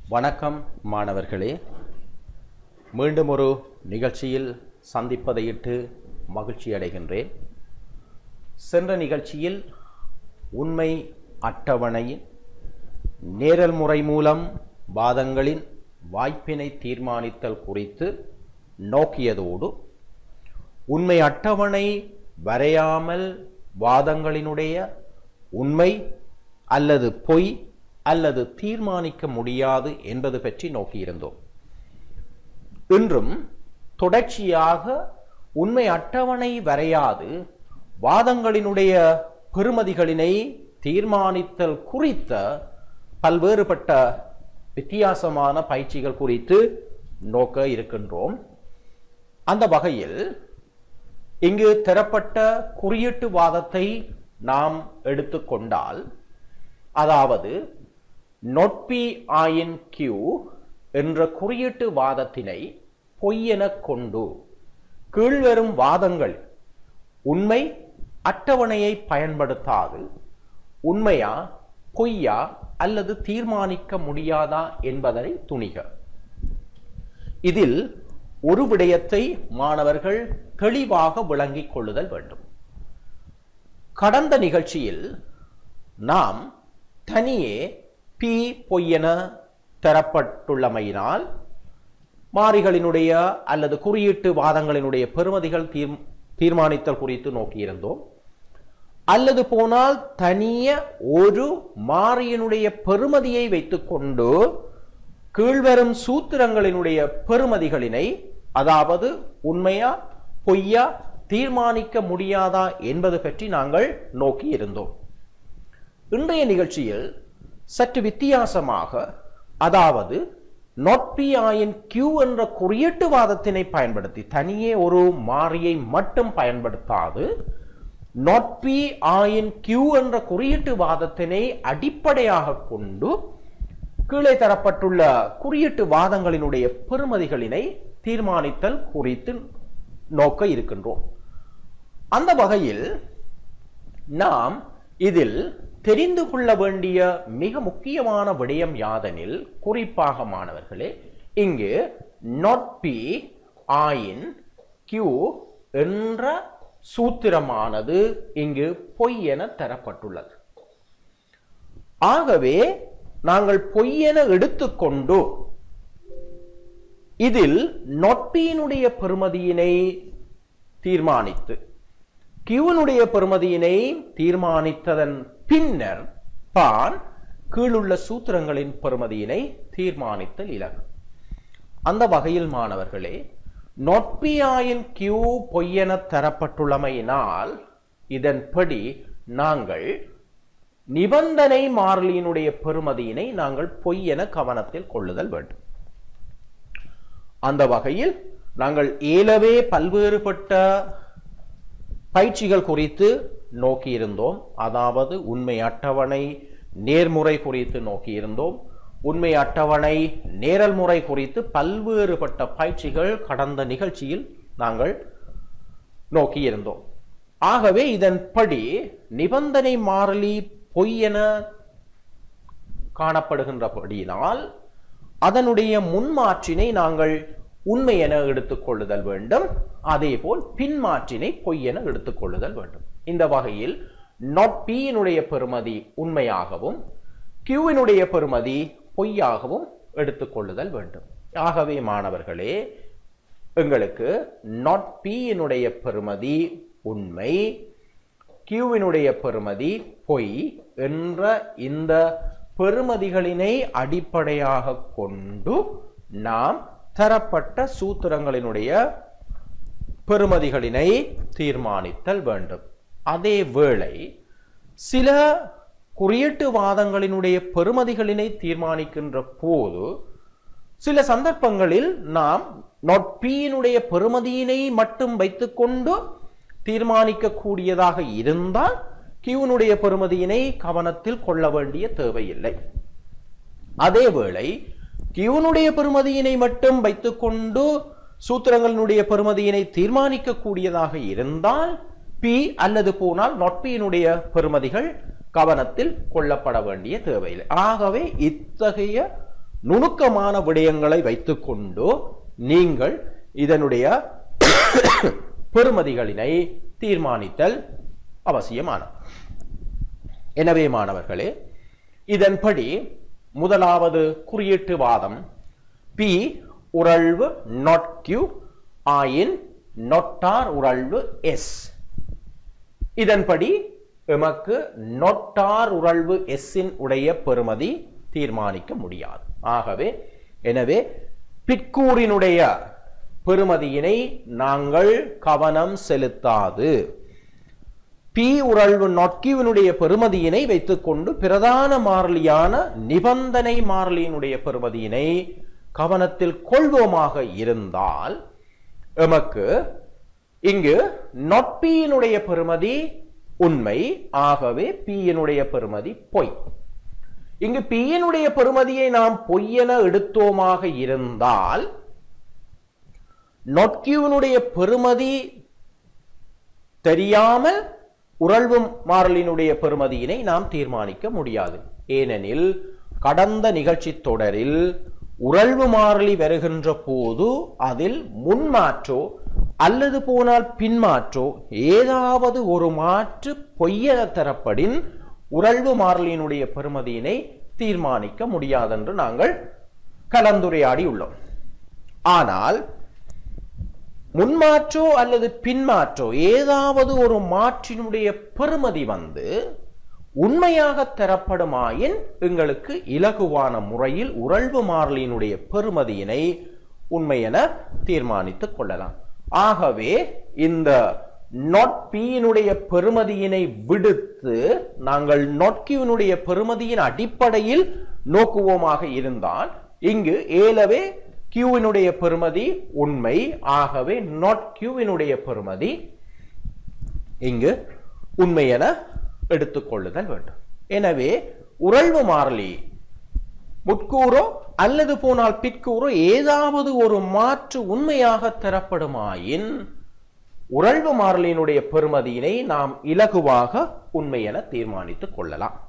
வணக்கம் மாணவர்களே மீண்டும் ஒரு நிகழ்ச்சியில் சந்திப்பதையிட்டு மகிழ்ச்சி அடைகின்றேன் சென்ற நிகழ்ச்சியில் உண்மை அட்டவணையின் நேரல் முறை மூலம் வாதங்களின் வாய்ப்பினை தீர்மானித்தல் குறித்து நோக்கியதோடு உண்மை அட்டவணை வரையாமல் வாதங்களினுடைய உண்மை அல்லது பொய் அல்லது தீர்மானிக்க முடியாது என்பது பற்றி நோக்கியிருந்தோம் இன்றும் தொடர்ச்சியாக உண்மை அட்டவணை வரையாது வாதங்களினுடைய பெறுமதிகளினை தீர்மானித்தல் குறித்த பல்வேறுபட்ட வித்தியாசமான பயிற்சிகள் குறித்து நோக்க இருக்கின்றோம் அந்த வகையில் இங்கு தரப்பட்ட குறியீட்டு வாதத்தை நாம் எடுத்துக்கொண்டால் அதாவது நொட் பி ஆயின் கியூ என்ற குறியீட்டு வாதத்தினை பொய்யெனக் கொண்டு கீழ்வரும் வாதங்கள் உண்மை அட்டவணையை பயன்படுத்தாது உண்மையா பொய்யா அல்லது தீர்மானிக்க முடியாதா என்பதனை துணிக இதில் ஒரு விடயத்தை மாணவர்கள் தெளிவாக விளங்கிக் கொள்ளுதல் வேண்டும் கடந்த நிகழ்ச்சியில் நாம் தனியே பி பொய்யென தரப்பட்டுள்ளமையினால் மாறிகளினுடைய அல்லது குறியீட்டு வாதங்களினுடைய பெறுமதிகள் தீர் தீர்மானித்தல் குறித்து நோக்கியிருந்தோம் அல்லது போனால் தனிய ஒரு மாறியினுடைய பெறுமதியை வைத்துக்கொண்டு கீழ்வரும் சூத்திரங்களினுடைய பெறுமதிகளினை அதாவது உண்மையா பொய்யா தீர்மானிக்க முடியாதா என்பது பற்றி நாங்கள் நோக்கி இருந்தோம் இன்றைய நிகழ்ச்சியில் சற்று வித்தியாசமாக அதாவது நாட் பி ஆயின் கியூ என்ற குறியீட்டு வாதத்தினை பயன்படுத்தி தனியே ஒரு மாறியை மட்டும் பயன்படுத்தாது நாட் பி ஆயின் கியூ என்ற குறியீட்டு வாதத்தினை அடிப்படையாக கொண்டு கீழே தரப்பட்டுள்ள குறியீட்டு வாதங்களினுடைய பெறுமதிகளினை தீர்மானித்தல் குறித்து நோக்க இருக்கின்றோம் அந்த வகையில் நாம் இதில் தெரிந்து கொள்ள வேண்டிய மிக முக்கியமான விடயம் யாதெனில் குறிப்பாக மாணவர்களே இங்கு நாட் பி ஆயின் கியூ என்ற சூத்திரமானது இங்கு பொய் என தரப்பட்டுள்ளது ஆகவே நாங்கள் பொய்யென எடுத்துக்கொண்டு இதில் நொட்பியினுடைய பெறுமதியினை தீர்மானித்து கியூனுடைய பெறுமதியினை தீர்மானித்ததன் பின்னர் தான் கீழுள்ள சூத்திரங்களின் பெறுமதியினை தீர்மானித்தல் இலகு அந்த வகையில் மாணவர்களே நொட்பியாயின் கியூ பொய்யென தரப்பட்டுள்ளமையினால் இதன்படி நாங்கள் நிபந்தனை மாறிலியினுடைய பெறுமதியினை நாங்கள் பொய் என கவனத்தில் கொள்ளுதல் வேண்டும் அந்த வகையில் நாங்கள் ஏலவே பல்வேறுபட்ட பயிற்சிகள் குறித்து நோக்கியிருந்தோம் அதாவது உண்மை அட்டவணை நேர்முறை குறித்து நோக்கியிருந்தோம் உண்மை அட்டவணை நேரல் முறை குறித்து பல்வேறுபட்ட பயிற்சிகள் கடந்த நிகழ்ச்சியில் நாங்கள் நோக்கியிருந்தோம் ஆகவே இதன்படி நிபந்தனை மாறிலி பொய் என காணப்படுகின்றபடியினால் அதனுடைய முன்மாற்றினை நாங்கள் உண்மை என எடுத்துக்கொள்ளுதல் வேண்டும் அதேபோல் பின்மாற்றினை பொய் என எடுத்துக்கொள்ளுதல் வேண்டும் இந்த வகையில் நாட் பியினுடைய பெறுமதி உண்மையாகவும் கியூவினுடைய பெறுமதி பொய்யாகவும் எடுத்துக்கொள்ளுதல் வேண்டும் ஆகவே மாணவர்களே எங்களுக்கு நாட் பியினுடைய பெறுமதி உண்மை கியூவினுடைய பெறுமதி பொய் என்ற இந்த பெறுமதிகளினை அடிப்படையாக கொண்டு நாம் தரப்பட்ட சூத்திரங்களினுடைய பெறுமதிகளினை தீர்மானித்தல் வேண்டும் அதே வேளை சில குறியீட்டு வாதங்களினுடைய பெறுமதிகளினை தீர்மானிக்கின்ற போது சில சந்தர்ப்பங்களில் நாம் நாட் பியினுடைய பெறுமதியினை மட்டும் வைத்துக்கொண்டு தீர்மானிக்க கூடியதாக இருந்தால் கியூனுடைய பெறுமதியினை கவனத்தில் கொள்ள வேண்டிய தேவையில்லை அதேவேளை கியூனுடைய பெறுமதியினை மட்டும் வைத்துக்கொண்டு சூத்திரங்களினுடைய பெறுமதியினை தீர்மானிக்க கூடியதாக இருந்தால் பி அல்லது போனால் நாட் பியினுடைய பெறுமதிகள் கவனத்தில் கொள்ளப்பட வேண்டிய தேவையில்லை ஆகவே இத்தகைய நுணுக்கமான விடயங்களை வைத்துக்கொண்டு நீங்கள் இதனுடைய பெறுமதிகளினை தீர்மானித்தல் அவசியமானது எனவே மாணவர்களே இதன்படி முதலாவது குறியீட்டு வாதம் பி உறழ்வு நாட் கியூ ஆயின் நொட்டார் உறழ்வு எஸ் இதன்படி எமக்கு நொட்டார் உறழ்வு எஸ்ஸின் உடைய பெறுமதி தீர்மானிக்க முடியாது ஆகவே எனவே பிற்கூறினுடைய பெறுமதியினை நாங்கள் கவனம் செலுத்தாது பி உறழ்வு நொட்கிவினுடைய பெறுமதியினை வைத்துக்கொண்டு பிரதான மாறிலியான நிபந்தனை மாறிலியினுடைய பெறுமதியினை கவனத்தில் கொள்வோமாக இருந்தால் எமக்கு இங்கு not P யினுடைய பெறுமதி உண்மை ஆகவே P யினுடைய பெறுமதி பொய் இங்கு P யினுடைய பெறுமதியை நாம் பொய்யென எடுத்தோமாக இருந்தால் not Q யினுடைய பெறுமதி தெரியாமல் உறழ்வு மாறலினுடைய பெறுமதியினை நாம் தீர்மானிக்க முடியாது ஏனெனில் கடந்த நிகழ்ச்சி தொடரில் உறழ்வு மாறிலி வருகின்ற போது அதில் முன்மாற்றோ அல்லது போனால் பின்மாற்றோ ஏதாவது ஒரு மாற்று பொய்யென தரப்படின் உறழ்வு மாறிலியினுடைய பெறுமதியினை தீர்மானிக்க முடியாதென்று நாங்கள் கலந்துரையாடி உள்ளோம் ஆனால் முன்மாற்றோ அல்லது பின்மாற்றோ ஏதாவது ஒரு மாற்றினுடைய பெறுமதி வந்து உண்மையாக தரப்படுமாயின் எங்களுக்கு இலகுவான முறையில் உறழ்வு மாறலினுடைய பெறுமதியினை உண்மை என தீர்மானித்துக் கொள்ளலாம் ஆகவே இந்த நாட் பியினுடைய பெறுமதியினை விடுத்து நாங்கள் நாட் கியூனுடைய பெறுமதியின் அடிப்படையில் நோக்குவோமாக இருந்தால் இங்கு ஏலவே கியூவினுடைய பெறுமதி உண்மை ஆகவே நாட் கியூவினுடைய பெறுமதி இங்கு உண்மை என எடுத்துக்கொள்ளுதல் வேண்டும் எனவே உறழ்வு மாறிலி முட்கூறோ அல்லது போனால் பிற்கூறோ ஏதாவது ஒரு மாற்று உண்மையாக தரப்படுமாயின் உறழ்வு மாறிலியினுடைய பெறுமதியினை நாம் இலகுவாக உண்மை என தீர்மானித்துக் கொள்ளலாம்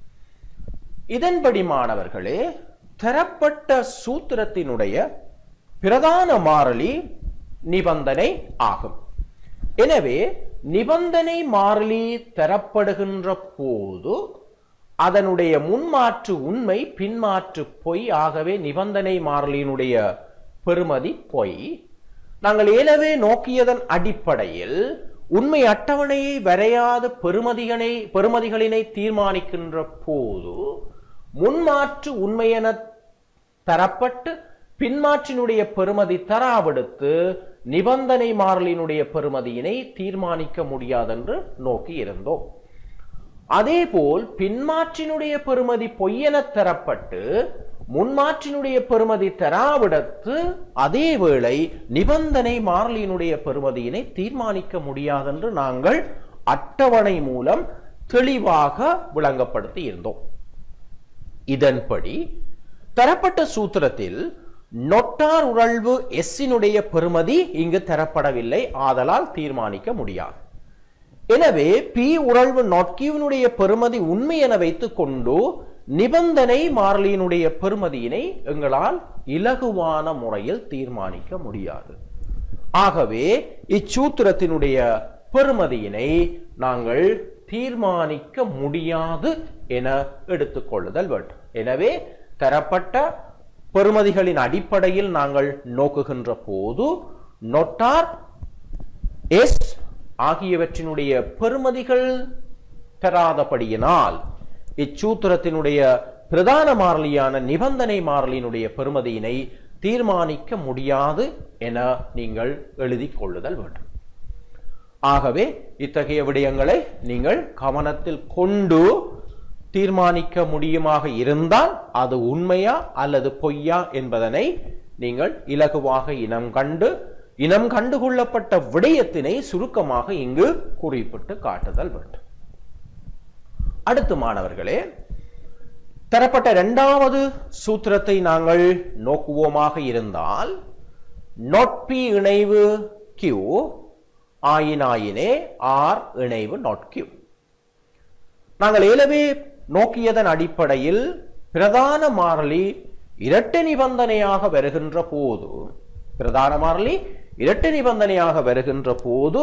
இதன்படி மாணவர்களே தரப்பட்ட சூத்திரத்தினுடைய பிரதான மாறிலி நிபந்தனை ஆகும் எனவே நிபந்தனை மாறிலி தரப்படுகின்ற போது அதனுடைய முன்மாற்று உண்மை பின்மாற்று பொய் ஆகவே நிபந்தனை மாறிலியினுடைய பெறுமதி பொய் நாங்கள் ஏலவே நோக்கியதன் அடிப்படையில் உண்மை அட்டவணையை வரையாத பெறுமதிகளை பெறுமதிகளினை தீர்மானிக்கின்ற போது முன்மாற்று உண்மையென தரப்பட்டு பின்மாற்றினுடைய பெறுமதி தராவிடுத்து நிபந்தனை மாறலினுடைய பெறுமதியினை தீர்மானிக்க முடியாதென்று நோக்கி இருந்தோம் அதேபோல் பின்மாற்றினுடைய பெறுமதி பொய்யென தரப்பட்டு முன்மாற்றினுடைய பெறுமதி தராவிடத்து அதேவேளை நிபந்தனை மாறலினுடைய பெறுமதியினை தீர்மானிக்க முடியாதென்று நாங்கள் அட்டவணை மூலம் தெளிவாக விளங்கப்படுத்தி இருந்தோம் இதன்படி தரப்பட்ட சூத்திரத்தில் நொட்டார் உறழ்வு எஸ்ஸினுடைய பெறுமதி இங்கு தரப்படவில்லை ஆதலால் தீர்மானிக்க முடியாது எனவே பி உறழ்வு நொட்கியூனுடைய பெறுமதி உண்மை என வைத்துக் கொண்டு நிபந்தனை மாறிலியினுடைய பெறுமதியினை எங்களால் இலகுவான முறையில் தீர்மானிக்க முடியாது ஆகவே இச்சூத்திரத்தினுடைய பெறுமதியினை நாங்கள் தீர்மானிக்க முடியாது என எடுத்துக்கொள்ளுதல் வேண்டும் எனவே தரப்பட்ட பெறுமதிகளின் அடிப்படையில் நாங்கள் நோக்குகின்ற போது நொட்டார் எஸ் ஆகியவற்றினுடைய பெறுமதிகள் பெறாதபடியினால் இச்சூத்திரத்தினுடைய பிரதான மாறிலியான நிபந்தனை மாறிலியினுடைய பெறுமதியினை தீர்மானிக்க முடியாது என நீங்கள் எழுதிக் கொள்ளுதல் வேண்டும் ஆகவே இத்தகைய விடயங்களை நீங்கள் கவனத்தில் கொண்டு தீர்மானிக்க முடியுமாக இருந்தால் அது உண்மையா அல்லது பொய்யா என்பதனை நீங்கள் இலகுவாக இனம் கண்டு இனம் கண்டுகொள்ளப்பட்ட விடயத்தினை சுருக்கமாக இங்கு குறிப்பிட்டு காட்டுதல் வேண்டும் அடுத்து மாணவர்களே தரப்பட்ட இரண்டாவது சூத்திரத்தை நாங்கள் நோக்குவோமாக இருந்தால் not p இணைவு q ஆயினாயினே ஆர் இணைவு not q நாங்கள் ஏலவே நோக்கியதன் அடிப்படையில் பிரதான மாறிலி இரட்டை நிபந்தனையாக வருகின்ற போது பிரதான மாறிலி இரட்டை நிபந்தனையாக வருகின்ற போது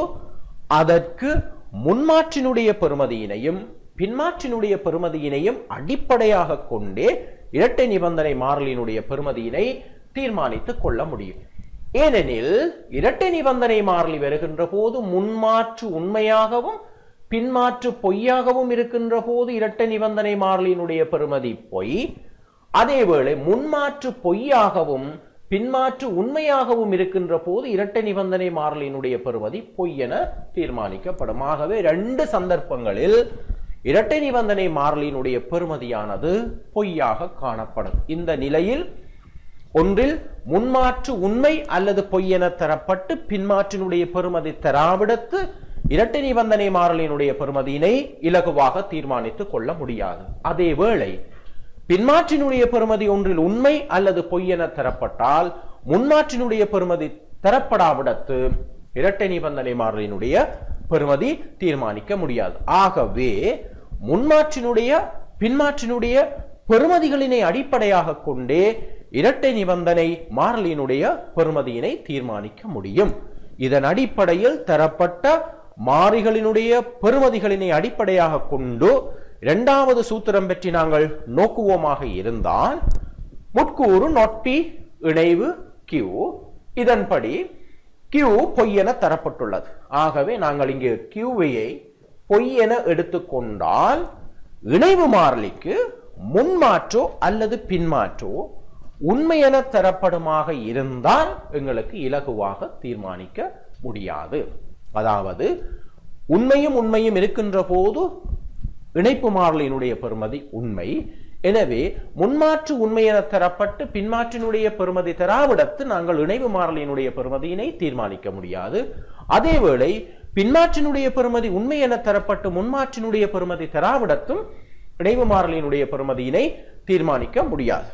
அதற்கு முன்மாற்றினுடைய பெறுமதியினையும் பின்மாற்றினுடைய பெறுமதியினையும் அடிப்படையாக கொண்டே இரட்டை நிபந்தனை மாறிலியினுடைய பெறுமதியினை தீர்மானித்துக் கொள்ள முடியும் ஏனெனில் இரட்டை நிபந்தனை மாறிலி வருகின்ற போது முன்மாற்று உண்மையாகவும் பின்மாற்று பொய்யாகவும் இருக்கின்ற போது இரட்டை நிபந்தனை மாறிலியினுடைய பெறுமதி பொய் அதேவேளை முன்மாற்று பொய்யாகவும் பின்மாற்று உண்மையாகவும் இருக்கின்ற போது இரட்டை நிபந்தனை மாறலினுடைய பெறுமதி பொய் என தீர்மானிக்கப்படும் ஆகவே ரெண்டு சந்தர்ப்பங்களில் இரட்டை நிபந்தனை மாறலினுடைய பெறுமதியானது பொய்யாக காணப்படும் இந்த நிலையில் ஒன்றில் முன்மாற்று உண்மை அல்லது பொய் என தரப்பட்டு பின்மாற்றினுடைய பெறுமதி தராவிடத்து இரட்டை நிபந்தனை மாறலினுடைய பெறுமதியினை இலகுவாக தீர்மானித்துக் கொள்ள முடியாது அதேவேளை பின்மாற்றினுடைய பெறுமதி ஒன்றில் உண்மை அல்லது பொய் என தரப்பட்டால் முன்மாற்றினுடைய பெறுமதி தரப்படாவிடத்து இரட்டை நிபந்தனை மாறலினுடைய பெறுமதி தீர்மானிக்க முடியாது ஆகவே முன்மாற்றினுடைய பின்மாற்றினுடைய பெறுமதிகளினை அடிப்படையாக கொண்டே இரட்டை நிபந்தனை மாறலினுடைய பெறுமதியினை தீர்மானிக்க முடியும் இதன் அடிப்படையில் தரப்பட்ட மாறிகளினுடைய பெறுமதிகளினை அடிப்படையாக கொண்டு இரண்டாவது சூத்திரம் பற்றி நாங்கள் நோக்குவோமாக இருந்தால் முட்கூறு நொட்டி இணைவு கியூ இதன்படி கியூ பொய் என தரப்பட்டுள்ளது ஆகவே நாங்கள் இங்கு கியூவையை பொய் என எடுத்துக்கொண்டால் இணைவு மாறிலிக்கு முன்மாற்றோ அல்லது பின்மாற்றோ உண்மை என தரப்படுமாக இருந்தால் எங்களுக்கு இலகுவாக தீர்மானிக்க முடியாது அதாவது உண்மையும் உண்மையும் இருக்கின்ற போது இணைப்பு மாறலினுடைய பெறுமதி உண்மை எனவே முன்மாற்று உண்மை என தரப்பட்டு பின்மாற்றினுடைய பெறுமதி தராவிடத்து நாங்கள் இணைவு மாறலினுடைய பெறுமதியினை தீர்மானிக்க முடியாது அதேவேளை பின்மாற்றினுடைய பெறுமதி உண்மை என தரப்பட்டு முன்மாற்றினுடைய பெறுமதி தராவிடத்தும் இணைவு மாறலினுடைய பெறுமதியினை தீர்மானிக்க முடியாது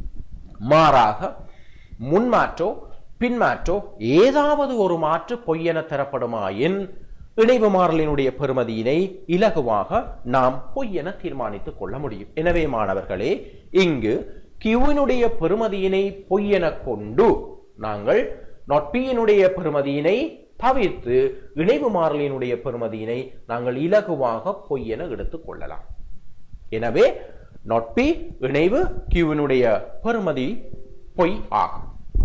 மாறாக முன்மாற்றோ பின்மாற்றோ ஏதாவது ஒரு மாற்று பொய்யென தரப்படுமாயின் இணைவு மாறலினுடைய பெறுமதியினை இலகுவாக நாம் பொய்யென தீர்மானித்துக் கொள்ள முடியும் எனவே மாணவர்களே இங்கு கியூவினுடைய பெறுமதியினை பொய்யென கொண்டு நாங்கள் நாட் பியினுடைய பெறுமதியினை தவிர்த்து இணைவு மாறலினுடைய பெறுமதியினை நாங்கள் இலகுவாக பொய்யென எடுத்துக் கொள்ளலாம் எனவே நாட் பி இணைவு கியூவினுடைய பெறுமதி பொய் ஆகும்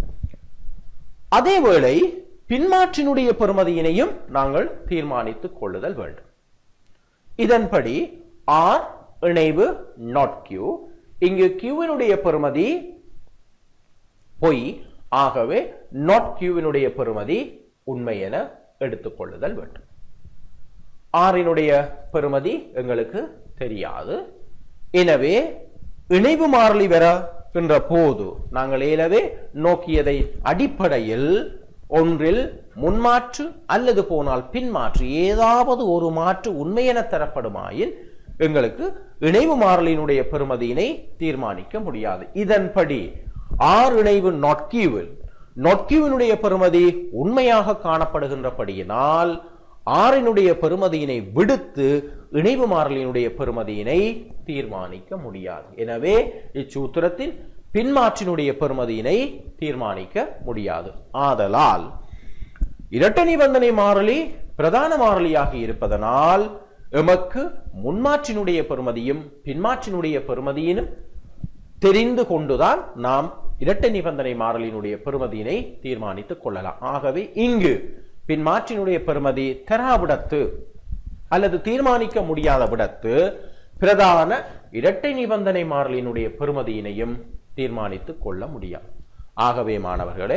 அதேவேளை பின்மாற்றினுடைய பெறுமதியினையும் நாங்கள் தீர்மானித்துக் கொள்ளுதல் வேண்டும் இதன்படி ஆர் இணைவு நாட் கியூ இங்கு கியூவினுடைய பெறுமதி பொய் ஆகவே நாட் கியூவினுடைய பெறுமதி உண்மை என எடுத்துக்கொள்ளுதல் வேண்டும் ஆறினுடைய பெறுமதி எங்களுக்கு தெரியாது எனவே இணைவு மாறலி வருகின்ற போது நாங்கள் ஏலவே நோக்கியதை அடிப்படையில் ஒன்றில் முன்மாற்று அல்லது போனால் பின்மாற்று ஏதாவது ஒரு மாற்று உண்மையென தரப்படுமாயின் எங்களுக்கு இணைவு மாறலினுடைய பெறுமதியினை தீர்மானிக்க முடியாது இதன்படி ஆறு இணைவு நொட்கியூவில் நொட்கியூவினுடைய பெறுமதி உண்மையாக காணப்படுகின்றபடியினால் ஆறினுடைய பெறுமதியினை விடுத்து இணைவு மாறலினுடைய பெறுமதியினை தீர்மானிக்க முடியாது எனவே இச்சூத்திரத்தில் பின்மாற்றினுடைய பெறுமதியினை தீர்மானிக்க முடியாது ஆதலால் இரட்டை நிபந்தனை மாறலி பிரதான மாறலியாக இருப்பதனால் எமக்கு முன்மாற்றினுடைய பெறுமதியும் பின்மாற்றினுடைய பெறுமதியினும் தெரிந்து கொண்டுதான் நாம் இரட்டை நிபந்தனை மாறலினுடைய பெறுமதியினை தீர்மானித்துக் கொள்ளலாம் ஆகவே இங்கு பின்மாற்றினுடைய பெறுமதி தராவிடத்து அல்லது தீர்மானிக்க முடியாத விடத்து பிரதான இரட்டை நிபந்தனை மாறலினுடைய பெறுமதியினையும் தீர்மானித்துக் கொள்ள முடியாது ஆகவே மாணவர்களே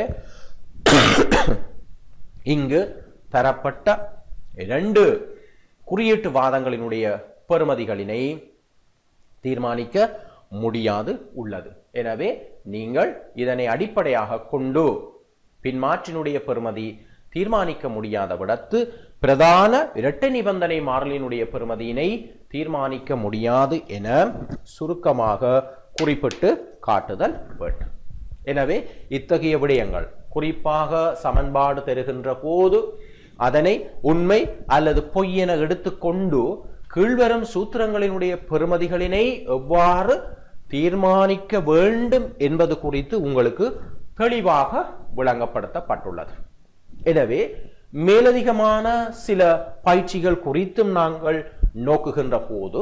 இங்கு தரப்பட்ட இரண்டு குறியீட்டு வாதங்களினுடைய பெறுமதிகளினை தீர்மானிக்க முடியாது உள்ளது எனவே நீங்கள் இதனை அடிப்படையாக கொண்டு பின்மாற்றினுடைய பெறுமதி தீர்மானிக்க முடியாத விடத்து பிரதான இரட்டை நிபந்தனை மாறலினுடைய பெறுமதியினை தீர்மானிக்க முடியாது என சுருக்கமாக குறிப்பிட்டு காட்டுதல் வேண்டும் எனவே இத்தகைய விடயங்கள் குறிப்பாக சமன்பாடு தருகின்ற போது அதனை உண்மை அல்லது பொய் என எடுத்துக்கொண்டு கீழ்வரும் சூத்திரங்களினுடைய பெறுமதிகளினை எவ்வாறு தீர்மானிக்க வேண்டும் என்பது குறித்து உங்களுக்கு தெளிவாக விளங்கப்படுத்தப்பட்டுள்ளது எனவே மேலதிகமான சில பயிற்சிகள் குறித்தும் நாங்கள் நோக்குகின்ற போது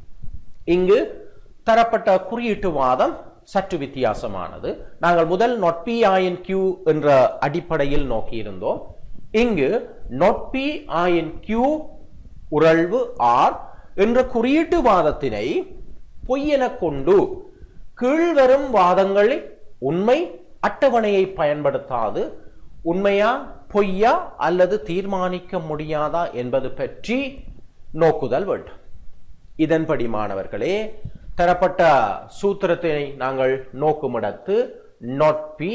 இங்கு தரப்பட்ட குறியீட்டு வாதம் சற்று வித்தியாசமானது நாங்கள் முதல் not p in q என்ற அடிப்படையில் நோக்கியிருந்தோம் இங்கு not p in q உறழ்வு r என்ற குறியீட்டு வாதத்தினை பொய்யென கொண்டு கீழ்வரும் வாதங்களில் உண்மை அட்டவணையை பயன்படுத்தாது உண்மையா பொய்யா அல்லது தீர்மானிக்க முடியாதா என்பது பற்றி நோக்குதல் வேண்டும் இதன்படி மாணவர்களே தரப்பட்ட சூத்திரத்தினை நாங்கள் நோக்குமிடத்து not p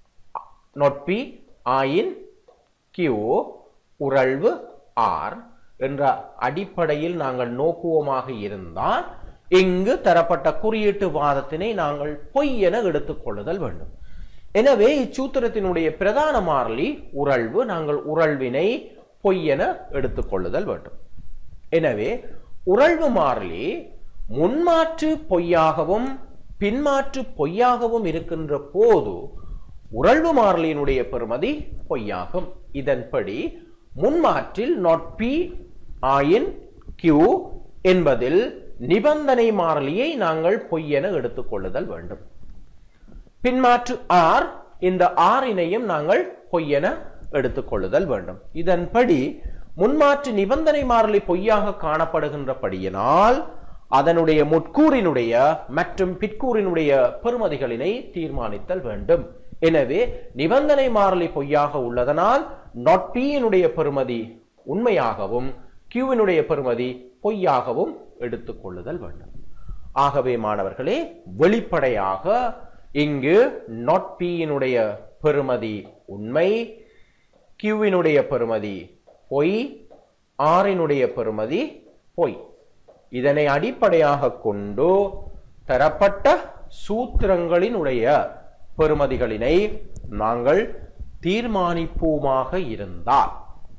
not p ஆயின் q உறழ்வு r என்ற அடிப்படையில் நாங்கள் நோக்குவோமாக இருந்தால் இங்கு தரப்பட்ட குறியீட்டு வாதத்தினை நாங்கள் பொய் என எடுத்துக்கொள்ளுதல் வேண்டும் எனவே இச்சூத்திரத்தினுடைய பிரதான மாறிலி உறழ்வு நாங்கள் உறழ்வினை பொய் என எடுத்துக்கொள்ளுதல் வேண்டும் எனவே உறழ்வு மாறிலி முன்மாற்று பொய்யாகவும் பின்மாற்று பொய்யாகவும் இருக்கின்ற போது உறழ்வு மாறிலியினுடைய பெறுமதி பொய்யாகும் இதன்படி முன்மாற்றில் not p ஆயின் q என்பதில் நிபந்தனை மாறிலியை நாங்கள் பொய் என எடுத்துக்கொள்ளுதல் வேண்டும் பின்மாற்று r இந்த r இனையும் நாங்கள் பொய் என எடுத்துக்கொள்ளுதல் வேண்டும் இதன்படி முன்மாற்று நிபந்தனை மாறிலி பொய்யாக காணப்படுகின்றபடியினால் அதனுடைய முட்கூறினுடைய மற்றும் பிற்கூறினுடைய பெறுமதிகளினை தீர்மானித்தல் வேண்டும் எனவே நிபந்தனை மாறிலி பொய்யாக உள்ளதனால் not p யினுடைய பெறுமதி உண்மையாகவும் q வினுடைய பெறுமதி பொய்யாகவும் எடுத்துக்கொள்ளுதல் வேண்டும் ஆகவே மாணவர்களே வெளிப்படையாக இங்கு not p யினுடைய பெறுமதி உண்மை q வினுடைய பெறுமதி பொய் r யினுடைய பெறுமதி பொய் இதனை அடிப்படையாக கொண்டு தரப்பட்ட சூத்திரங்களினுடைய பெறுமதிகளினை நாங்கள் தீர்மானிப்போமாக இருந்தால்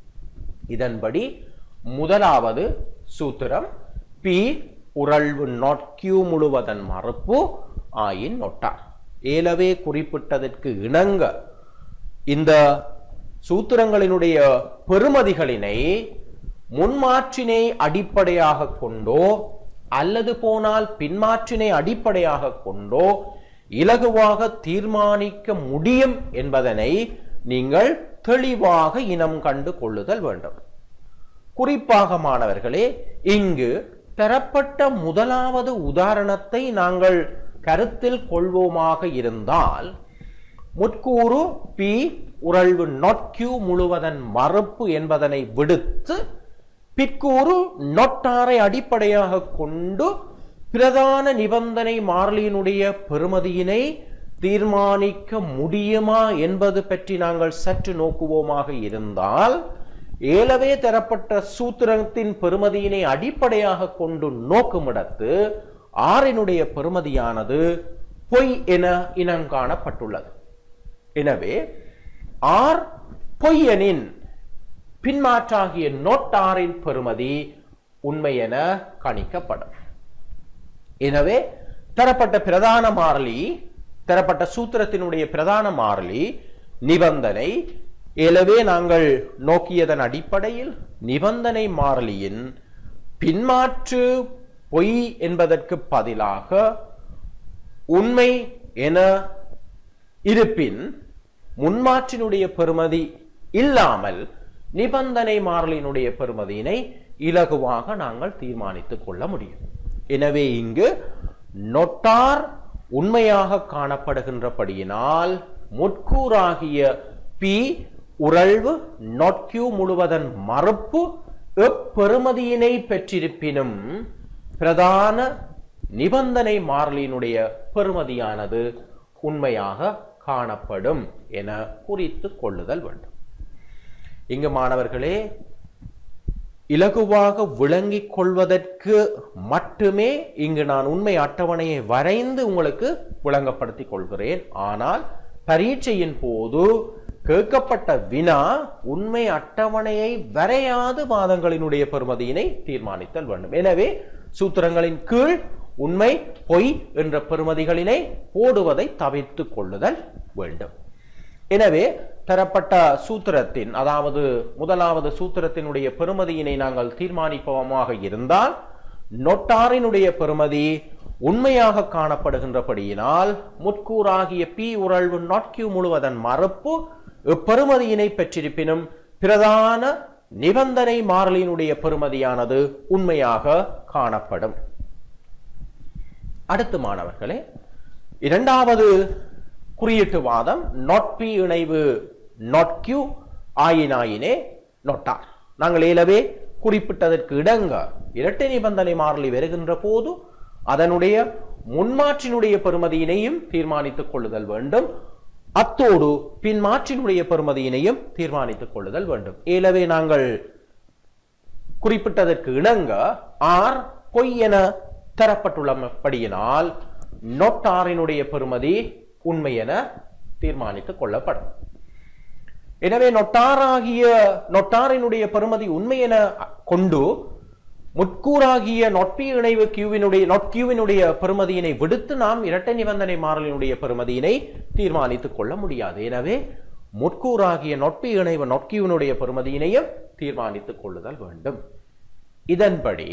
இதன்படி முதலாவது சூத்திரம் P உறழ்வு not Q முழுவதன் மறுப்பு ஆயின் நொட்டார் ஏலவே குறிப்பிட்டதற்கு இணங்க இந்த சூத்திரங்களினுடைய பெறுமதிகளினை முன்மாற்றினை அடிப்படையாக கொண்டோ அல்லது போனால் பின்மாற்றினை அடிப்படையாக கொண்டோ இலகுவாக தீர்மானிக்க முடியும் என்பதனை நீங்கள் தெளிவாக இனம் கண்டு கொள்ளுதல் வேண்டும் குறிப்பாக மாணவர்களே இங்கு தரப்பட்ட முதலாவது உதாரணத்தை நாங்கள் கருத்தில் கொள்வோமாக இருந்தால் முற்கூறு பி உறழ்வு not q முழுவதன் மறுப்பு என்பதனை விடுத்து பிற்கூறு நொட்டாரை அடிப்படையாக கொண்டு பிரதான நிபந்தனை மாறிலியினுடைய பெறுமதியினை தீர்மானிக்க முடியுமா என்பது பற்றி நாங்கள் சற்று நோக்குவோமாக இருந்தால் ஏலவே தரப்பட்ட சூத்திரத்தின் பெறுமதியினை அடிப்படையாக கொண்டு நோக்குமிடத்து ஆறினுடைய பெறுமதியானது பொய் என இனங்காணப்பட்டுள்ளது எனவே ஆர் பொய்யனின் பின்மாற்றாகிய நோட்டாரின் பெறுமதி உண்மை என கணிக்கப்படும் எனவே தரப்பட்ட பிரதான மாறிலி தரப்பட்ட சூத்திரத்தினுடைய பிரதான மாறிலி நிபந்தனை எனவே நாங்கள் நோக்கியதன் அடிப்படையில் நிபந்தனை மாறிலியின் பின்மாற்று பொய் என்பதற்கு பதிலாக உண்மை என இருப்பின் முன்மாற்றினுடைய பெறுமதி இல்லாமல் நிபந்தனை மாறலினுடைய பெறுமதியினை இலகுவாக நாங்கள் தீர்மானித்துக் கொள்ள முடியும் எனவே இங்கு நொட்டார் உண்மையாக காணப்படுகின்றபடியினால் முட்கூறாகிய பி உறழ்வு நொட்கியூ முழுவதன் மறுப்பு எப்பெறுமதியினை பெற்றிருப்பினும் பிரதான நிபந்தனை மாறலினுடைய பெறுமதியானது உண்மையாக காணப்படும் என குறித்து கொள்ளுதல் வேண்டும் இங்கு மாணவர்களே இலகுவாக விளங்கிக் கொள்வதற்கு மட்டுமே இங்கு நான் உண்மை அட்டவணையை வரைந்து உங்களுக்கு விளங்கப்படுத்திக் கொள்கிறேன் ஆனால் பரீட்சையின் போது கேட்கப்பட்ட வினா உண்மை அட்டவணையை வரையாது வாதங்களினுடைய பெறுமதியினை தீர்மானித்தல் வேண்டும் எனவே சூத்திரங்களின் கீழ் உண்மை பொய் என்ற பெறுமதிகளினை போடுவதை தவிர்த்துக் கொள்ளுதல் வேண்டும் எனவே தரப்பட்ட சூத்திரத்தின் அதாவது முதலாவது சூத்திரத்தினுடைய பெறுமதியினை நாங்கள் தீர்மானிப்போமாக இருந்தால் நொட்டாரினுடைய பெறுமதி உண்மையாக காணப்படுகின்றபடியினால் முற்கூறாகிய பி உறழ்வு நாட்கியூ முழுவதன் மறுப்பு இப்பெறுமதியினை பெற்றிருப்பினும் பிரதான நிபந்தனை மாறலினுடைய பெறுமதியானது உண்மையாக காணப்படும் அடுத்து மாணவர்களே இரண்டாவது குறியீட்டு வாதம் not p இணைவு not q ஆயினாயினே நொட்டார் நாங்கள் ஏலவே குறிப்பிட்டதற்கு இடங்க இரட்டை நிபந்தனை மாறலி வருகின்ற போது அதனுடைய முன்மாற்றினுடைய பெறுமதியினையும் தீர்மானித்துக் கொள்ளுதல் வேண்டும் அத்தோடு பின்மாற்றினுடைய பெறுமதியினையும் தீர்மானித்துக் கொள்ளுதல் வேண்டும் ஏலவே நாங்கள் குறிப்பிட்டதற்கு இணங்க ஆர் பொய் என தரப்பட்டுள்ளபடியினால் நொட்டாரினுடைய பெறுமதி உண்மை என தீர்மானித்துக் கொள்ளப்படும் எனவே நொட்டாராகிய நொட்டாரினுடைய பெறுமதி உண்மை என கொண்டு முற்கூறாகிய நொட்பி இணைவு கியூவினுடைய நொட் கியூவினுடைய பெறுமதியினை விடுத்து நாம் இரட்டை நிபந்தனை மாறலினுடைய பெறுமதியினை தீர்மானித்துக் கொள்ள முடியாது எனவே முற்கூறாகிய நொட்பி இணைவு நொட்கியூவினுடைய பெறுமதியினையும் தீர்மானித்துக் கொள்ளுதல் வேண்டும் இதன்படி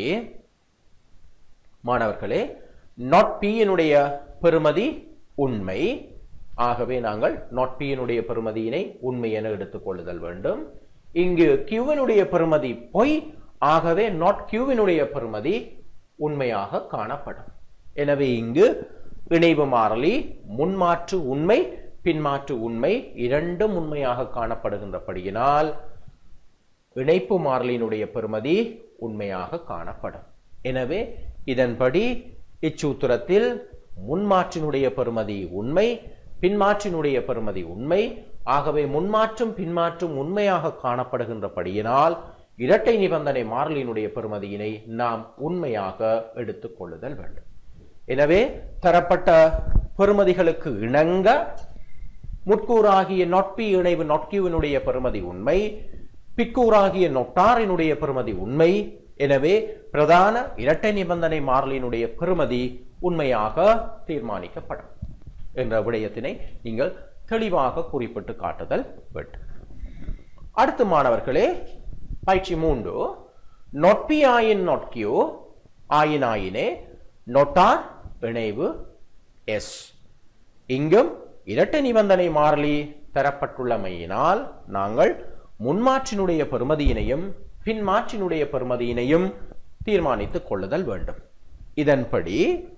மாணவர்களே நாட் பியினுடைய பெறுமதி உண்மை ஆகவே நாங்கள் நாட் பியினுடைய பெறுமதியினை உண்மை என எடுத்துக் கொள்ளுதல் வேண்டும் இங்கு கியூவினுடைய பெறுமதி பொய் ஆகவே நாட் கியூவினுடைய பெறுமதி உண்மையாக காணப்படும் எனவே இங்கு இணைவு மாறலி முன்மாற்று உண்மை பின்மாற்று உண்மை இரண்டும் உண்மையாக காணப்படுகின்றபடியினால் இணைப்பு மாறலினுடைய பெறுமதி உண்மையாக காணப்படும் எனவே இதன்படி இச்சூத்திரத்தில் முன்மாற்றினுடைய பெறுமதி உண்மை பின்மாற்றினுடைய பெறுமதி உண்மை ஆகவே முன்மாற்றும் பின்மாற்றும் உண்மையாக காணப்படுகின்றபடியினால் இரட்டை நிபந்தனை மாறலினுடைய பெறுமதியினை நாம் உண்மையாக எடுத்துக் கொள்ளுதல் வேண்டும் எனவே தரப்பட்ட பெறுமதிகளுக்கு இணங்க முற்கூறாகிய நொட்பி இணைவு நொட்கியூவினுடைய பெறுமதி உண்மை பிக்கூறாகிய நொட்டாரினுடைய பெறுமதி உண்மை எனவே பிரதான இரட்டை நிபந்தனை மாறலினுடைய பெறுமதி உண்மையாக தீர்மானிக்கப்படும் என்ற விடயத்தினை நீங்கள் தெளிவாக குறிப்பிட்டு காட்டுதல் வேண்டும் அடுத்து மாணவர்களே பயிற்சி மூன்று நொட்பி ஆயின் நொட்கியூ ஆயினாயினே நொட்டார் இணைவு எஸ் இங்கும் இரட்டை நிபந்தனை மாறலி தரப்பட்டுள்ளமையினால் நாங்கள் முன்மாற்றினுடைய பெறுமதியினையும் பின்மாற்றினுடைய பெறுமதியினையும் தீர்மானித்துக் கொள்ளுதல் வேண்டும் இதன்படி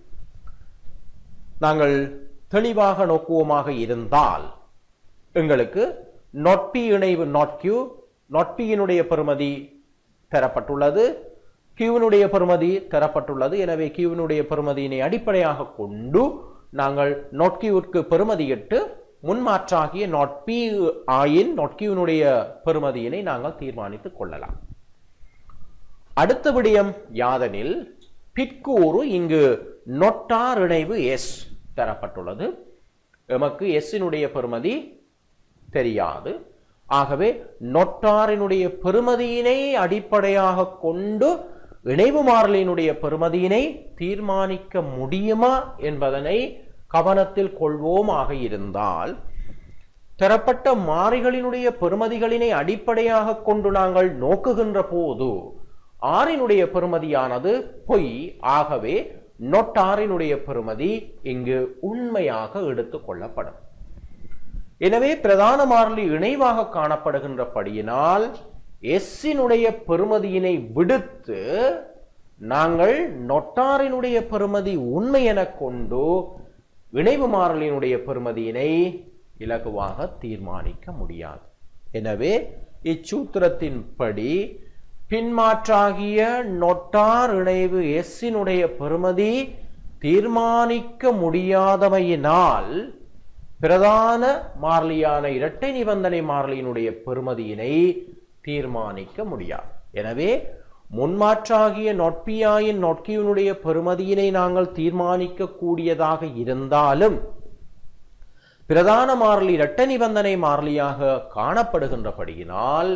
நாங்கள் தெளிவாக நோக்குவோமாக இருந்தால் எங்களுக்கு நொட்பி இணைவு நாட் கியூ நொட்பியினுடைய பெறுமதி தரப்பட்டுள்ளது கியூவினுடைய பெறுமதி தரப்பட்டுள்ளது எனவே கியூவினுடைய பெறுமதியினை அடிப்படையாக கொண்டு நாங்கள் நொட்கியூவிற்கு பெறுமதியிட்டு முன்மாற்றாகிய நாட் பி ஆயின் நொட்கியூவினுடைய பெறுமதியினை நாங்கள் தீர்மானித்துக் கொள்ளலாம் அடுத்த விடயம் யாதெனில் பிற்கூறு இங்கு நொட்டார் இணைவு எஸ் தரப்பட்டுள்ளது எமக்கு எஸ்ஸினுடைய பெறுமதி தெரியாது ஆகவே நொட்டாரினுடைய பெறுமதியினை அடிப்படையாக கொண்டு இணைவு மாறலினுடைய பெறுமதியினை தீர்மானிக்க முடியுமா என்பதனை கவனத்தில் கொள்வோமாக இருந்தால் தரப்பட்ட மாறிகளினுடைய பெறுமதிகளினை அடிப்படையாக கொண்டு நாங்கள் நோக்குகின்ற போது ஆறினுடைய பெறுமதியானது பொய் ஆகவே நொட்டாரினுடைய பெறுமதி இங்கு உண்மையாக எடுத்துக் கொள்ளப்படும் எனவே பிரதான மாறிலி இணைவாக காணப்படுகின்றபடியினால் எஸ்ஸினுடைய பெறுமதியினை விடுத்து நாங்கள் நொட்டாரினுடைய பெறுமதி உண்மை என கொண்டு இணைவு மாறலினுடைய பெறுமதியினை இலகுவாக தீர்மானிக்க முடியாது எனவே இச்சூத்திரத்தின்படி பின்மாற்றாகிய நொட்டார் இணைவு எஸ்ஸினுடைய பெறுமதி தீர்மானிக்க முடியாதமையினால் பிரதான மாறிலியான இரட்டை நிபந்தனை மாறிலியினுடைய பெறுமதியினை தீர்மானிக்க முடியாது எனவே முன்மாற்றாகிய நொட்பியாயின் நொட்கியினுடைய பெறுமதியினை நாங்கள் தீர்மானிக்க கூடியதாக இருந்தாலும் பிரதான மாறிலி இரட்டை நிபந்தனை மாறிலியாக காணப்படுகின்றபடியினால்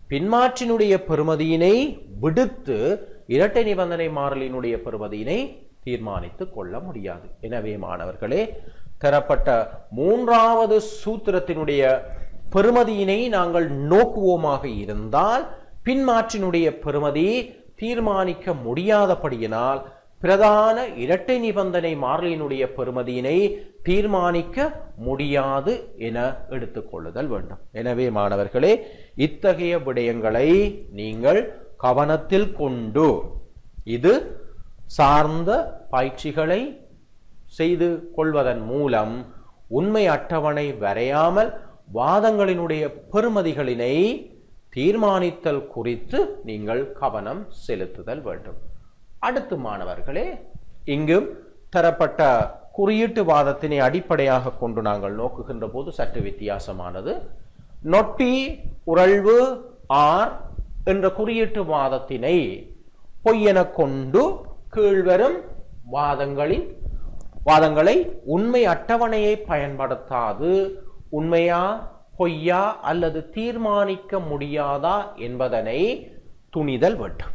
பின்மாற்றினுடைய பெறுமதியினை விடுத்து இரட்டை நிபந்தனை மாறலினுடைய பெறுமதியினை தீர்மானித்துக் கொள்ள முடியாது எனவே மாணவர்களே தரப்பட்ட மூன்றாவது சூத்திரத்தினுடைய பெறுமதியினை நாங்கள் நோக்குவோமாக இருந்தால் பின்மாற்றினுடைய பெறுமதி தீர்மானிக்க முடியாதபடியினால் பிரதான இரட்டை நிபந்தனை மாறிலியினுடைய பெறுமதியினை தீர்மானிக்க முடியாது என எடுத்துக்கொள்ளுதல் வேண்டும் எனவே மாணவர்களே இத்தகைய விடயங்களை நீங்கள் கவனத்தில் கொண்டு இது சார்ந்த பயிற்சிகளை செய்து கொள்வதன் மூலம் உண்மை அட்டவணை வரையாமல் வாதங்களினுடைய பெறுமதிகளினை தீர்மானித்தல் குறித்து நீங்கள் கவனம் செலுத்துதல் வேண்டும் அடுத்து மாணவர்களே இங்கும் தரப்பட்ட குறியீட்டு வாதத்தினை அடிப்படையாக கொண்டு நாங்கள் நோக்குகின்ற போது சற்று வித்தியாசமானது நொட்டி உறழ்வு ஆர் என்ற குறியீட்டு வாதத்தினை பொய்யென கொண்டு கீழ்வரும் வாதங்களின் வாதங்களை உண்மை அட்டவணையை பயன்படுத்தாது உண்மையா பொய்யா அல்லது தீர்மானிக்க முடியாதா என்பதனை துணிதல் வேண்டும்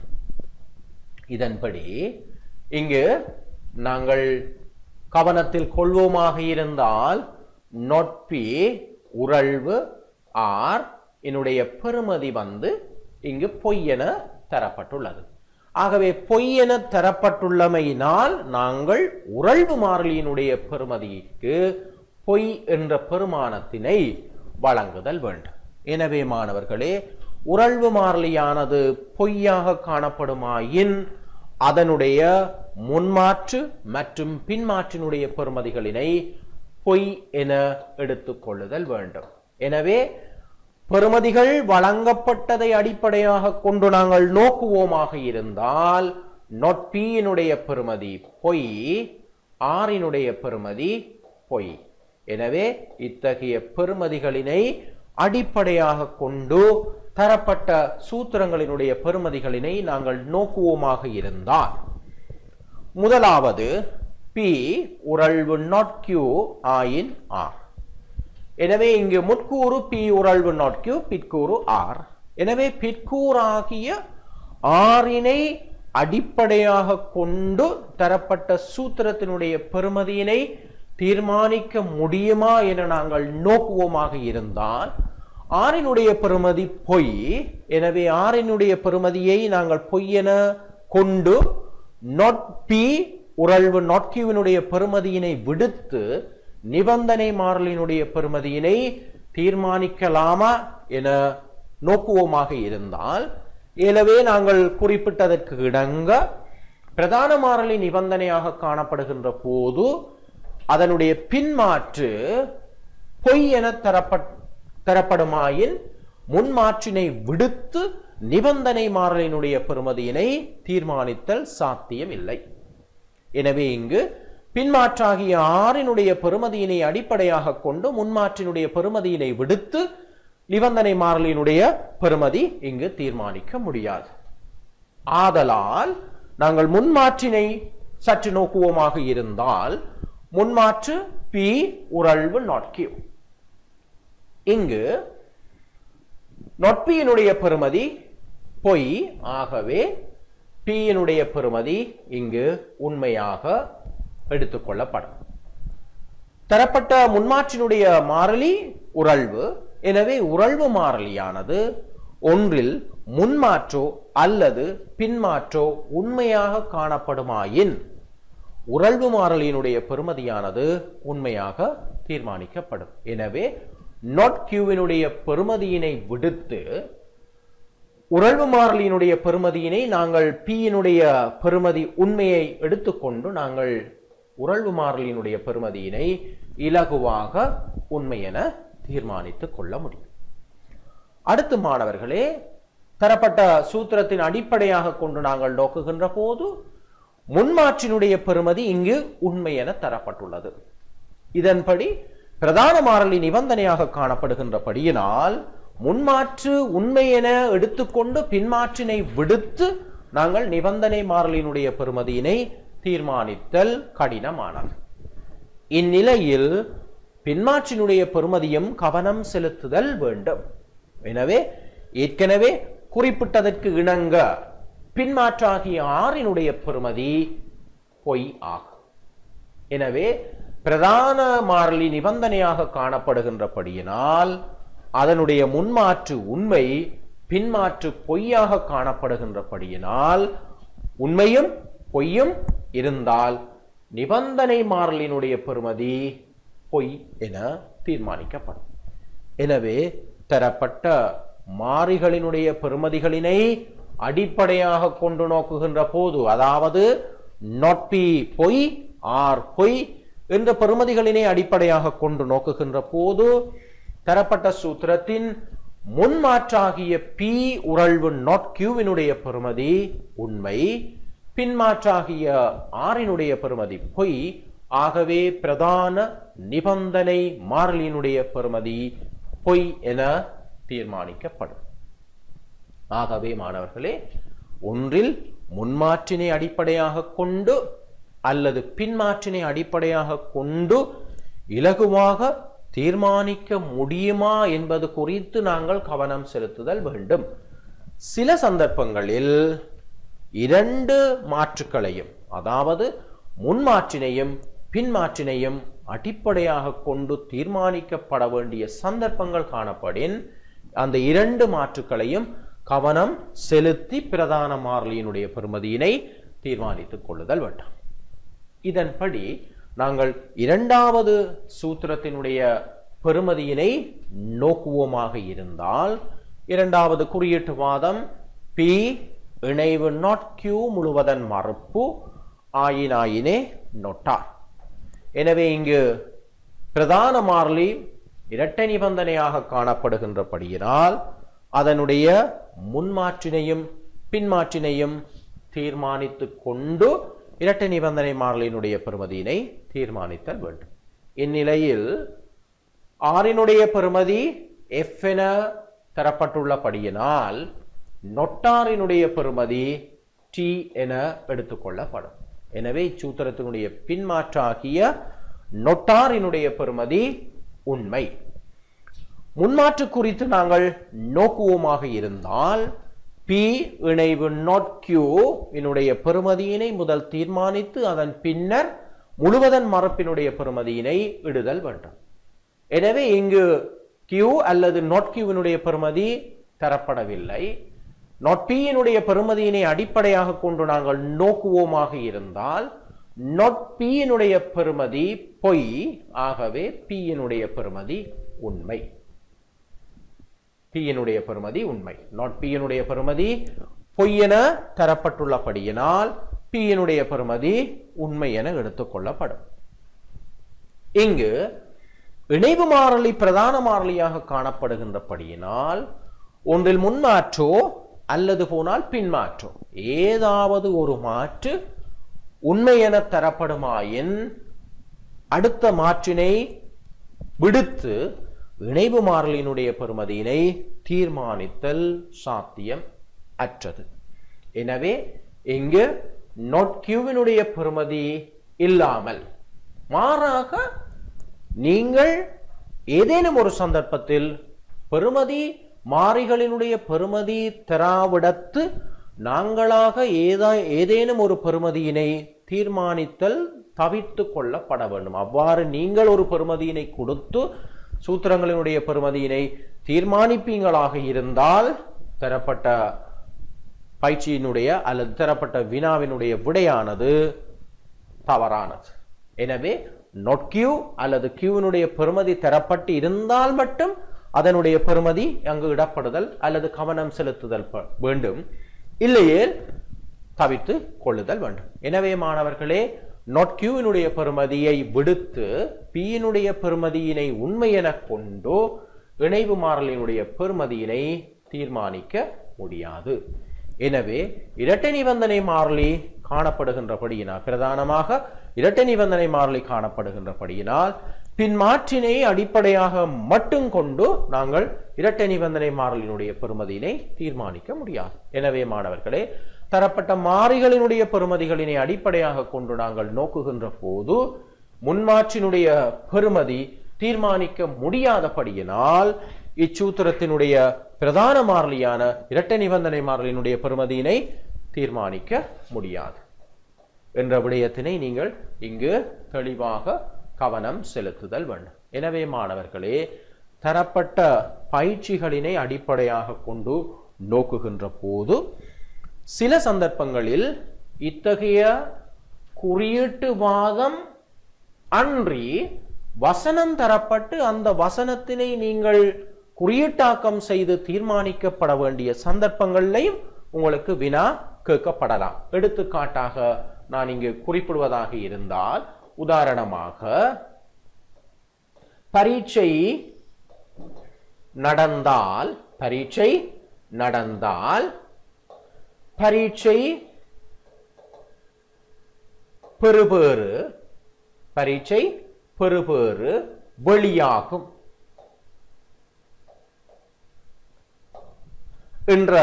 இதன்படி இங்கு நாங்கள் கவனத்தில் கொள்வோமாக இருந்தால் நொட்பி உறழ்வு ஆர் என்னுடைய பெறுமதி வந்து இங்கு பொய்யென தரப்பட்டுள்ளது ஆகவே பொய்யென தரப்பட்டுள்ளமையினால் நாங்கள் உறழ்வு மாறிலியினுடைய பெறுமதிக்கு பொய் என்ற பெருமானத்தினை வழங்குதல் வேண்டும் எனவே மாணவர்களே உறழ்வு மாறிலியானது பொய்யாக காணப்படுமாயின் அதனுடைய முன்மாற்று மற்றும் பின்மாற்றினுடைய பெறுமதிகளினை பொய் என எடுத்துக்கொள்ளுதல் வேண்டும் எனவே பெறுமதிகள் வழங்கப்பட்டதை அடிப்படையாக கொண்டு நாங்கள் நோக்குவோமாக இருந்தால் நொட் பியினுடைய பெறுமதி பொய் ஆறினுடைய பெறுமதி பொய் எனவே இத்தகைய பெறுமதிகளினை அடிப்படையாக கொண்டு தரப்பட்ட சூத்திரங்களினுடைய பெறுமதிகளினை நாங்கள் நோக்குவோமாக இருந்தால் முதலாவது பி உறழ்வு நாட் கியூ ஆயின் ஆர் எனவே இங்கு முட்கூறு பி உறழ்வு நாட் கியூ பிற்கூறு ஆர் எனவே பிற்கூறாகிய ஆறினை அடிப்படையாக கொண்டு தரப்பட்ட சூத்திரத்தினுடைய பெறுமதியினை தீர்மானிக்க முடியுமா என நாங்கள் நோக்குவோமாக இருந்தால் ஆறினுடைய பெறுமதி பொய் எனவே ஆறினுடைய பெறுமதியை நாங்கள் பொய் என கொண்டு நாட் பி உறழ்வு நாட் கியூவினுடைய பெறுமதியினை விடுத்து நிபந்தனை மாறலினுடைய பெறுமதியினை தீர்மானிக்கலாமா என நோக்குவோமாக இருந்தால் எனவே நாங்கள் குறிப்பிட்டதற்கு இணங்க பிரதான மாறலி நிபந்தனையாக காணப்படுகின்ற போது அதனுடைய பின்மாற்று பொய் என தரப்பட் தரப்படுமாயின் முன்மாற்றினை விடுத்து நிபந்தனை மாறலினுடைய பெறுமதியினை தீர்மானித்தல் சாத்தியம் இல்லை எனவே இங்கு பின்மாற்றாகிய ஆறினுடைய பெறுமதியினை அடிப்படையாக கொண்டு முன்மாற்றினுடைய பெறுமதியினை விடுத்து நிபந்தனை மாறலினுடைய பெறுமதி இங்கு தீர்மானிக்க முடியாது ஆதலால் நாங்கள் முன்மாற்றினை சற்று நோக்குவோமாக இருந்தால் முன்மாற்று பி உறழ்வு நாட் கியூ இங்கு நொட்பியினுடைய பெறுமதி பொய் ஆகவே பியினுடைய பெறுமதி இங்கு உண்மையாக எடுத்துக்கொள்ளப்படும் தரப்பட்ட முன்மாற்றினுடைய மாறிலி உறழ்வு எனவே உறழ்வு மாறிலியானது ஒன்றில் முன்மாற்றோ அல்லது பின்மாற்றோ உண்மையாக காணப்படுமாயின் உறழ்வு மாறலியினுடைய பெறுமதியானது உண்மையாக தீர்மானிக்கப்படும் எனவே நாட் கியூவினுடைய பெறுமதியினை விடுத்து உறழ்வு மாறலியினுடைய பெறுமதியினை நாங்கள் பியினுடைய பெறுமதி உண்மையை எடுத்துக்கொண்டு நாங்கள் உறழ்வு மாறலியினுடைய பெறுமதியினை இலகுவாக உண்மை என தீர்மானித்துக் கொள்ள முடியும் அடுத்து மாணவர்களே தரப்பட்ட சூத்திரத்தின் அடிப்படையாக கொண்டு நாங்கள் நோக்குகின்ற போது முன்மாற்றினுடைய பெறுமதி இங்கு உண்மை என தரப்பட்டுள்ளது இதன்படி பிரதான மாறலி நிபந்தனையாக காணப்படுகின்றபடியினால் முன்மாற்று உண்மை என எடுத்துக்கொண்டு பின்மாற்றினை விடுத்து நாங்கள் நிபந்தனை மாறலினுடைய பெறுமதியினை தீர்மானித்தல் கடினமானது இந்நிலையில் பின்மாற்றினுடைய பெறுமதியும் கவனம் செலுத்துதல் வேண்டும் எனவே ஏற்கனவே குறிப்பிட்டதற்கு இணங்க பின்மாற்றாகிய ஆறினுடைய பெறுமதி பொய் ஆகும் எனவே பிரதான மாறிலி நிபந்தனையாக காணப்படுகின்றபடியினால் அதனுடைய முன்மாற்று உண்மை பின்மாற்று பொய்யாக காணப்படுகின்றபடியினால் உண்மையும் பொய்யும் இருந்தால் நிபந்தனை மாறலினுடைய பெறுமதி பொய் என தீர்மானிக்கப்படும் எனவே தரப்பட்ட மாறிகளினுடைய பெறுமதிகளினை அடிப்படையாக கொண்டு நோக்குகின்ற போது அதாவது நாட் பி பொய் ஆர் பொய் என்ற பெறுமதிகளினை அடிப்படையாக கொண்டு நோக்குகின்ற போது தரப்பட்ட சூத்திரத்தின் முன்மாற்றாகிய பி உறழ்வு நாட் கியூவினுடைய பெறுமதி உண்மை பின்மாற்றாகிய ஆறினுடைய பெறுமதி பொய் ஆகவே பிரதான நிபந்தனை மாறலினுடைய பெறுமதி பொய் என தீர்மானிக்கப்படும் ஆகவே மாணவர்களே ஒன்றில் முன்மாற்றினை அடிப்படையாக கொண்டு அல்லது பின்மாற்றினை அடிப்படையாக கொண்டு இலகுவாக தீர்மானிக்க முடியுமா என்பது குறித்து நாங்கள் கவனம் செலுத்துதல் வேண்டும் சில சந்தர்ப்பங்களில் இரண்டு மாற்றுக்களையும் அதாவது முன்மாற்றினையும் பின்மாற்றினையும் அடிப்படையாக கொண்டு தீர்மானிக்கப்பட வேண்டிய சந்தர்ப்பங்கள் காணப்படின் அந்த இரண்டு மாற்றுக்களையும் கவனம் செலுத்தி பிரதான மாறிலியினுடைய பெறுமதியினை தீர்மானித்துக் கொள்ளுதல் வேண்டும் இதன்படி நாங்கள் இரண்டாவது சூத்திரத்தினுடைய பெறுமதியினை நோக்குவோமாக இருந்தால் இரண்டாவது குறியீட்டு வாதம் பி இணைவு நாட் கியூ முழுவதன் மறுப்பு ஆயினாயினே நொட்டார் எனவே இங்கு பிரதான மாறிலி இரட்டை நிபந்தனையாக காணப்படுகின்றபடியினால் அதனுடைய முன்மாற்றினையும் பின்மாற்றினையும் தீர்மானித்துக் கொண்டு இரட்டை நிபந்தனை மாறலினுடைய பெறுமதியினை தீர்மானித்தல் வேண்டும் இந்நிலையில் ஆறினுடைய பெறுமதி எஃப் என தரப்பட்டுள்ளபடியினால் நொட்டாரினுடைய பெறுமதி டி என எடுத்துக்கொள்ளப்படும் எனவே இச்சூத்திரத்தினுடைய பின்மாற்றாகிய நொட்டாரினுடைய பெறுமதி உண்மை முன்மாற்று குறித்து நாங்கள் நோக்குவோமாக இருந்தால் பி இணைவு நாட் கியூ இனுடைய பெறுமதியினை முதல் தீர்மானித்து அதன் பின்னர் முழுவதன் மரப்பினுடைய பெறுமதியினை இடுதல் வேண்டும் எனவே இங்கு கியூ அல்லது நாட் கியூவினுடைய பெறுமதி தரப்படவில்லை நாட் பியினுடைய பெறுமதியினை அடிப்படையாக கொண்டு நாங்கள் நோக்குவோமாக இருந்தால் நாட் பியினுடைய பெறுமதி பொய் ஆகவே பியினுடைய பெறுமதி உண்மை பியினுடைய பெறுமதி உண்மை நாட் பியினுடைய பெறுமதி பொய் என தரப்பட்டுள்ளபடியினால் பியினுடைய பெறுமதி உண்மை என எடுத்துக்கொள்ளப்படும் இங்கு இணைவு மாறிலி பிரதான மாறிலியாக காணப்படுகின்றபடியினால் ஒன்றில் முன்மாற்றோ அல்லது போனால் பின்மாற்றோ ஏதாவது ஒரு மாற்று உண்மை என தரப்படுமாயின் அடுத்த மாற்றினை விடுத்து இணைவு மாறலினுடைய பெறுமதியினை தீர்மானித்தல் சாத்தியம் அற்றது எனவே இங்கு நோட் கியூவினுடைய பெறுமதி இல்லாமல் மாறாக நீங்கள் ஏதேனும் ஒரு சந்தர்ப்பத்தில் பெறுமதி மாறிகளினுடைய பெறுமதி தராவிடத்து நாங்களாக ஏதா ஏதேனும் ஒரு பெறுமதியினை தீர்மானித்தல் தவிர்த்து கொள்ளப்பட வேண்டும் அவ்வாறு நீங்கள் ஒரு பெறுமதியினை கொடுத்து சூத்திரங்களினுடைய பெறுமதியினை தீர்மானிப்பீங்களாக இருந்தால் தரப்பட்ட பயிற்சியினுடைய அல்லது தரப்பட்ட வினாவினுடைய விடையானது தவறானது எனவே நொட் கியூ அல்லது கியூவினுடைய பெறுமதி தரப்பட்டு இருந்தால் மட்டும் அதனுடைய பெறுமதி அங்கு இடப்படுதல் அல்லது கவனம் செலுத்துதல் ப- வேண்டும் இல்லையே தவிர்த்து கொள்ளுதல் வேண்டும் எனவே மாணவர்களே நொட் கியூவினுடைய பெறுமதியை விடுத்து பியினுடைய பெறுமதியினை உண்மை என கொண்டு இணைவு மாறலினுடைய பெறுமதியினை தீர்மானிக்க முடியாது எனவே இரட்டை நிபந்தனை மாறிலி காணப்படுகின்றபடியினால் பிரதானமாக இரட்டை நிபந்தனை மாறிலி காணப்படுகின்றபடியினால் பின்மாற்றினை அடிப்படையாக மட்டும் கொண்டு நாங்கள் இரட்டை நிபந்தனை மாறலினுடைய பெறுமதியினை தீர்மானிக்க முடியாது எனவே மாணவர்களே தரப்பட்ட மாறிகளினுடைய பெறுமதிகளினை அடிப்படையாக கொண்டு நாங்கள் நோக்குகின்ற போது முன்மாற்றினுடைய பெறுமதி தீர்மானிக்க முடியாதபடியினால் இச்சூத்திரத்தினுடைய பிரதான மாறிலியான இரட்டை நிபந்தனை மாறிலினுடைய பெறுமதியினை தீர்மானிக்க முடியாது என்ற விடயத்தினை நீங்கள் இங்கு தெளிவாக கவனம் செலுத்துதல் வேண்டும் எனவே மாணவர்களே தரப்பட்ட பயிற்சிகளினை அடிப்படையாக கொண்டு நோக்குகின்ற போது சில சந்தர்ப்பங்களில் இத்தகைய குறியீட்டுவாதம் அன்றி வசனம் தரப்பட்டு அந்த வசனத்தினை நீங்கள் குறியீட்டாக்கம் செய்து தீர்மானிக்கப்பட வேண்டிய சந்தர்ப்பங்களையும் உங்களுக்கு வினா கேட்கப்படலாம் எடுத்துக்காட்டாக நான் இங்கு குறிப்பிடுவதாக இருந்தால் உதாரணமாக பரீட்சை நடந்தால் பரீட்சை நடந்தால் பரீட்சை பெறுபேறு பரீட்சை பெறுபேறு வெளியாகும் என்ற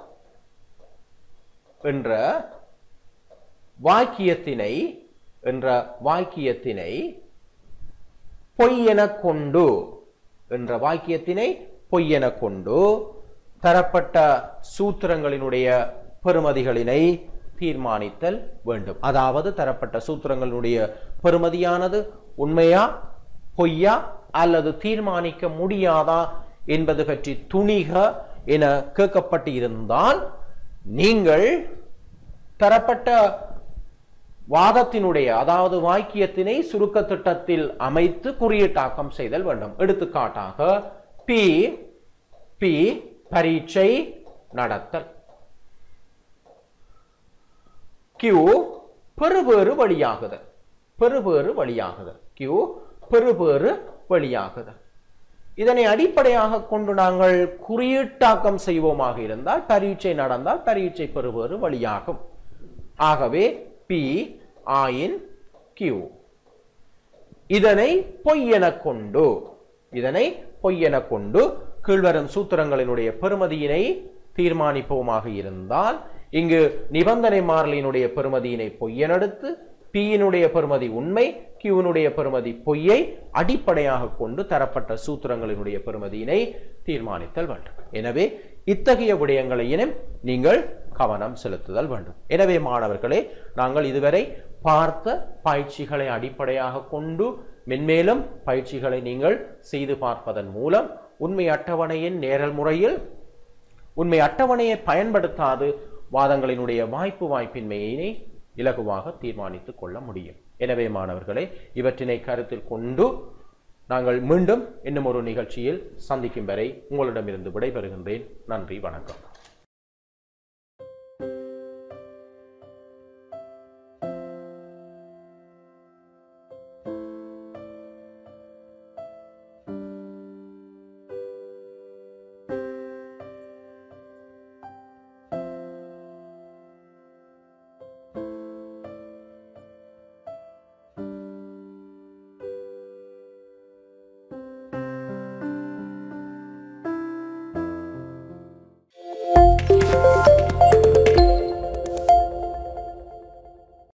என்ற வாக்கியத்தினை என்ற வாக்கியத்தினை பொய்யென கொண்டு என்ற வாக்கியத்தினை பொய்யென கொண்டு தரப்பட்ட சூத்திரங்களினுடைய பெறுமதிகளினை தீர்மானித்தல் வேண்டும் அதாவது தரப்பட்ட சூத்திரங்களுடைய பெறுமதியானது உண்மையா பொய்யா அல்லது தீர்மானிக்க முடியாதா என்பது பற்றி துணிக என கேட்கப்பட்டு இருந்தால் நீங்கள் தரப்பட்ட வாதத்தினுடைய அதாவது வாக்கியத்தினை சுருக்க திட்டத்தில் அமைத்து குறியீட்டாக்கம் செய்தல் வேண்டும் எடுத்துக்காட்டாக பி பி பரீட்சை நடத்தல் கியூ பெறுபேறு வழியாகுதல் பெறுபேறு வழியாகுதல் கியூ பெறுபேறு வழியாகுதல் இதனை அடிப்படையாக கொண்டு நாங்கள் குறியீட்டாக்கம் செய்வோமாக இருந்தால் பரீட்சை நடந்தால் பரீட்சை பெறுபேறு வழியாகும் ஆகவே பி ஆயின் கியூ இதனை பொய்யென கொண்டு இதனை பொய்யென கொண்டு கீழ்வரும் சூத்திரங்களினுடைய பெறுமதியினை தீர்மானிப்போமாக இருந்தால் இங்கு நிபந்தனை மாறிலியினுடைய பெறுமதியினை பொய்யெனெடுத்து பியினுடைய பெறுமதி உண்மை கியூனுடைய பெறுமதி பொய்யை அடிப்படையாக கொண்டு தரப்பட்ட சூத்திரங்களினுடைய பெறுமதியினை தீர்மானித்தல் வேண்டும் எனவே இத்தகைய விடயங்களையினும் நீங்கள் கவனம் செலுத்துதல் வேண்டும் எனவே மாணவர்களே நாங்கள் இதுவரை பார்த்த பயிற்சிகளை அடிப்படையாக கொண்டு மென்மேலும் பயிற்சிகளை நீங்கள் செய்து பார்ப்பதன் மூலம் உண்மை அட்டவணையின் நேரல் முறையில் உண்மை அட்டவணையை பயன்படுத்தாது வாதங்களினுடைய வாய்ப்பு வாய்ப்பின்மையினை இலகுவாக தீர்மானித்துக் கொள்ள முடியும் எனவே மாணவர்களே இவற்றினை கருத்தில் கொண்டு நாங்கள் மீண்டும் இன்னும் ஒரு நிகழ்ச்சியில் சந்திக்கும் வரை உங்களிடமிருந்து விடைபெறுகின்றேன் நன்றி வணக்கம்